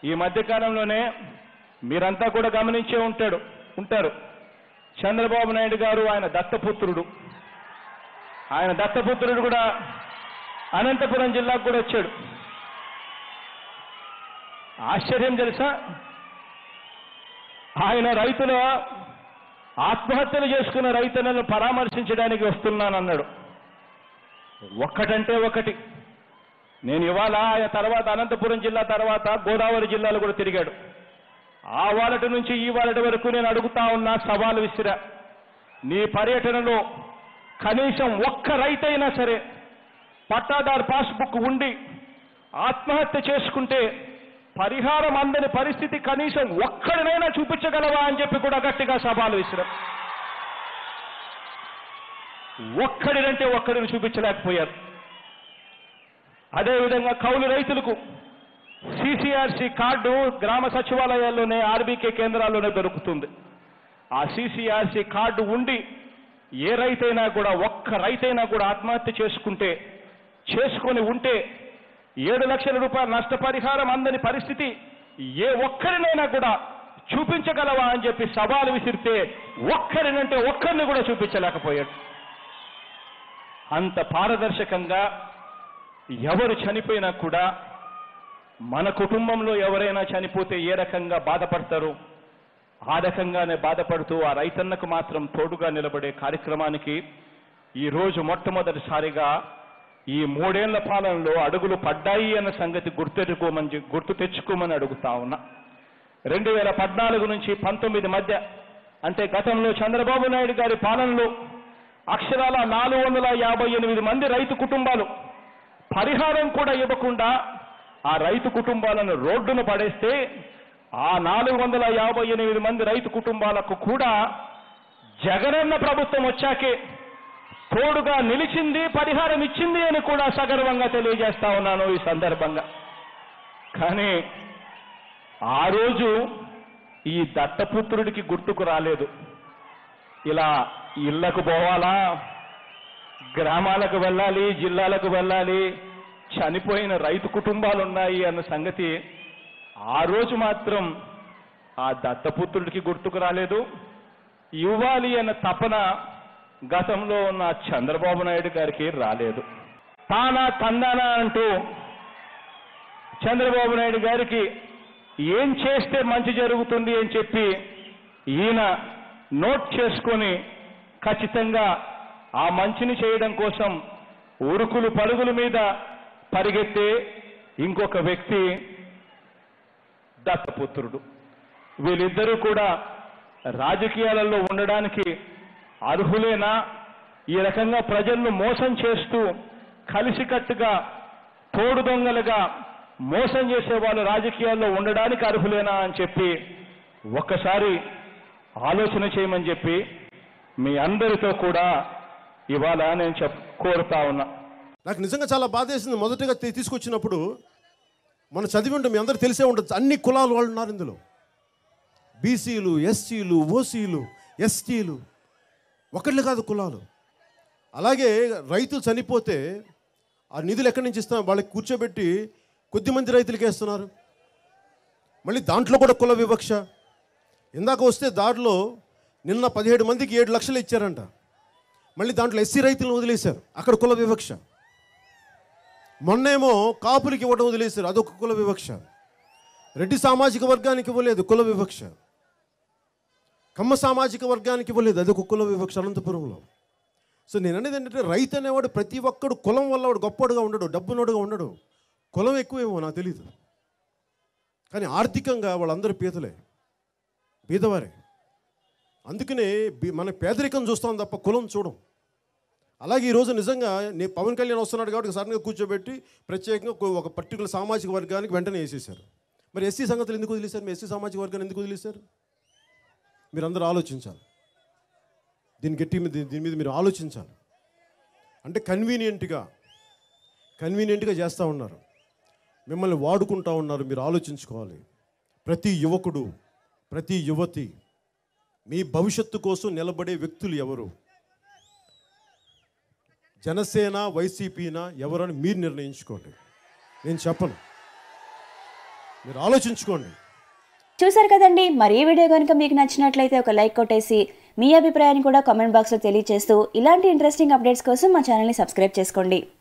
ఈ మధ్యకాలంలోనే మీరంతా కూడా గమనించే ఉంటాడు ఉంటారు చంద్రబాబు నాయుడు గారు ఆయన దత్తపుత్రుడు ఆయన దత్తపుత్రుడు కూడా అనంతపురం జిల్లాకు కూడా వచ్చాడు ఆశ్చర్యం తెలుసా ఆయన రైతుల ఆత్మహత్యలు చేసుకున్న రైతులను పరామర్శించడానికి వస్తున్నానన్నాడు ఒక్కటంటే ఒకటి నేను ఇవాళ ఆయన తర్వాత అనంతపురం జిల్లా తర్వాత గోదావరి జిల్లాలో కూడా తిరిగాడు ఆ వాలటి నుంచి ఈ వాలటి వరకు నేను అడుగుతా ఉన్నా సవాలు విసిరా నీ పర్యటనలో కనీసం ఒక్క రైతైనా సరే పట్టాదారు పాస్బుక్ ఉండి ఆత్మహత్య చేసుకుంటే పరిహారం అందని పరిస్థితి కనీసం ఒక్కడినైనా చూపించగలవా అని చెప్పి కూడా గట్టిగా సవాలు విసిరా ఒక్కడినంటే ఒక్కడిని చూపించలేకపోయారు అదేవిధంగా కౌలు రైతులకు సిసిఆర్సి కార్డు గ్రామ సచివాలయాల్లోనే ఆర్బీకే కేంద్రాల్లోనే దొరుకుతుంది ఆ సిసిఆర్సి కార్డు ఉండి ఏ రైతైనా కూడా ఒక్క రైతైనా కూడా ఆత్మహత్య చేసుకుంటే చేసుకొని ఉంటే ఏడు లక్షల రూపాయల నష్టపరిహారం అందని పరిస్థితి ఏ ఒక్కరినైనా కూడా చూపించగలవా అని చెప్పి సవాలు విసిరితే ఒక్కరినంటే ఒక్కరిని కూడా చూపించలేకపోయాడు అంత పారదర్శకంగా ఎవరు చనిపోయినా కూడా మన కుటుంబంలో ఎవరైనా చనిపోతే ఏ రకంగా బాధపడతారు ఆ రకంగానే బాధపడుతూ ఆ రైతన్నకు మాత్రం తోడుగా నిలబడే కార్యక్రమానికి ఈ రోజు మొట్టమొదటిసారిగా ఈ మూడేళ్ల పాలనలో అడుగులు పడ్డాయి అన్న సంగతి గుర్తెట్టుకోమని చె- గుర్తు తెచ్చుకోమని అడుగుతా ఉన్నా రెండు వేల పద్నాలుగు నుంచి పంతొమ్మిది మధ్య అంటే గతంలో చంద్రబాబు నాయుడు గారి పాలనలో అక్షరాల నాలుగు వందల యాభై ఎనిమిది మంది రైతు కుటుంబాలు పరిహారం కూడా ఇవ్వకుండా ఆ రైతు కుటుంబాలను రోడ్డున పడేస్తే ఆ నాలుగు వందల యాభై ఎనిమిది మంది రైతు కుటుంబాలకు కూడా జగనన్న ప్రభుత్వం వచ్చాకే తోడుగా నిలిచింది పరిహారం ఇచ్చింది అని కూడా సగర్వంగా తెలియజేస్తా ఉన్నాను ఈ సందర్భంగా కానీ ఆ రోజు ఈ దత్తపుత్రుడికి గుర్తుకు రాలేదు ఇలా ఇళ్లకు పోవాలా గ్రామాలకు వెళ్ళాలి జిల్లాలకు వెళ్ళాలి చనిపోయిన రైతు కుటుంబాలు ఉన్నాయి అన్న సంగతి ఆ రోజు మాత్రం ఆ దత్తపుత్రుడికి గుర్తుకు రాలేదు ఇవ్వాలి అన్న తపన గతంలో ఉన్న చంద్రబాబు నాయుడు గారికి రాలేదు తానా తందానా అంటూ చంద్రబాబు నాయుడు గారికి ఏం చేస్తే మంచి జరుగుతుంది అని చెప్పి ఈయన నోట్ చేసుకొని ఖచ్చితంగా ఆ మంచిని చేయడం కోసం ఉరుకులు పరుగుల మీద పరిగెత్తే ఇంకొక వ్యక్తి దత్తపుత్రుడు వీళ్ళిద్దరూ కూడా రాజకీయాలలో ఉండడానికి అర్హులేనా ఈ రకంగా ప్రజలను మోసం చేస్తూ కలిసికట్టుగా తోడు దొంగలుగా మోసం చేసే వాళ్ళు రాజకీయాల్లో ఉండడానికి అర్హులేనా అని చెప్పి ఒక్కసారి ఆలోచన చేయమని చెప్పి మీ అందరితో కూడా ఇవాళ నేను చెప్ కోరుతా ఉన్నా నాకు నిజంగా చాలా బాధేసింది మొదటగా తీ- తీసుకొచ్చినప్పుడు మనం చదివి ఉంటాం మీ అందరూ తెలిసే ఉంటుంది అన్ని కులాలు వాళ్ళు ఉన్నారు ఇందులో బీసీలు ఎస్సీలు ఓసీలు ఎస్టీలు ఒకళ్ళు కాదు కులాలు అలాగే రైతులు చనిపోతే ఆ నిధులు ఎక్కడి నుంచి ఇస్తాం వాళ్ళకి కూర్చోబెట్టి కొద్దిమంది రైతులకి వేస్తున్నారు మళ్ళీ దాంట్లో కూడా కుల వివక్ష ఇందాక వస్తే దారిలో నిన్న పదిహేడు మందికి ఏడు లక్షలు ఇచ్చారంట మళ్ళీ దాంట్లో ఎస్సీ రైతులను వదిలేశారు అక్కడ కుల వివక్ష మొన్నేమో కాపులకి ఇవ్వడం వదిలేశారు అదొక కుల వివక్ష రెడ్డి సామాజిక వర్గానికి ఇవ్వలేదు కుల వివక్ష కమ్మ సామాజిక వర్గానికి ఇవ్వలేదు అదొక కుల వివక్ష అనంతపురంలో సో నేను అనేది ఏంటంటే రైతు అనేవాడు ప్రతి ఒక్కడు కులం వల్ల వాడు గొప్పవాడుగా ఉండడు డబ్బునోడుగా ఉండడు కులం ఎక్కువేమో నాకు తెలియదు కానీ ఆర్థికంగా వాళ్ళందరూ పీతలే పీదవారే అందుకనే బి- మన పేదరికం చూస్తాం తప్ప కులం చూడం అలాగే ఈరోజు నిజంగా నీ పవన్ కళ్యాణ్ వస్తున్నాడు కాబట్టి సడన్గా కూర్చోబెట్టి ప్రత్యేకంగా ఒక- ఒక పర్టికులర్ సామాజిక వర్గానికి వెంటనే వేసేశారు మరి ఎస్సీ సంగతులు ఎందుకు వదిలేశారు మీ ఎస్సీ సామాజిక వర్గాన్ని ఎందుకు వదిలేశారు మీరందరూ ఆలోచించాలి దీని గట్టి మీద దీని మీద మీరు ఆలోచించాలి అంటే కన్వీనియంట్గా కన్వీనియంట్గా చేస్తూ ఉన్నారు మిమ్మల్ని వాడుకుంటా ఉన్నారు మీరు ఆలోచించుకోవాలి ప్రతి యువకుడు ప్రతి యువతి మీ భవిష్యత్తు కోసం నిలబడే వ్యక్తులు ఎవరు జనసేన వైసీపీనా ఎవరని మీరు నిర్ణయించుకోండి నేను చెప్పను మీరు ఆలోచించుకోండి చూసారు కదండి మరి ఈ వీడియో కనుక మీకు నచ్చినట్లయితే ఒక లైక్ కొట్టేసి మీ అభిప్రాయాన్ని కూడా కామెంట్ బాక్స్లో తెలియజేస్తూ ఇలాంటి ఇంట్రెస్టింగ్ అప్డేట్స్ కోసం మా ఛానల్ని సబ్స్క్రైబ్ చేసుకోండి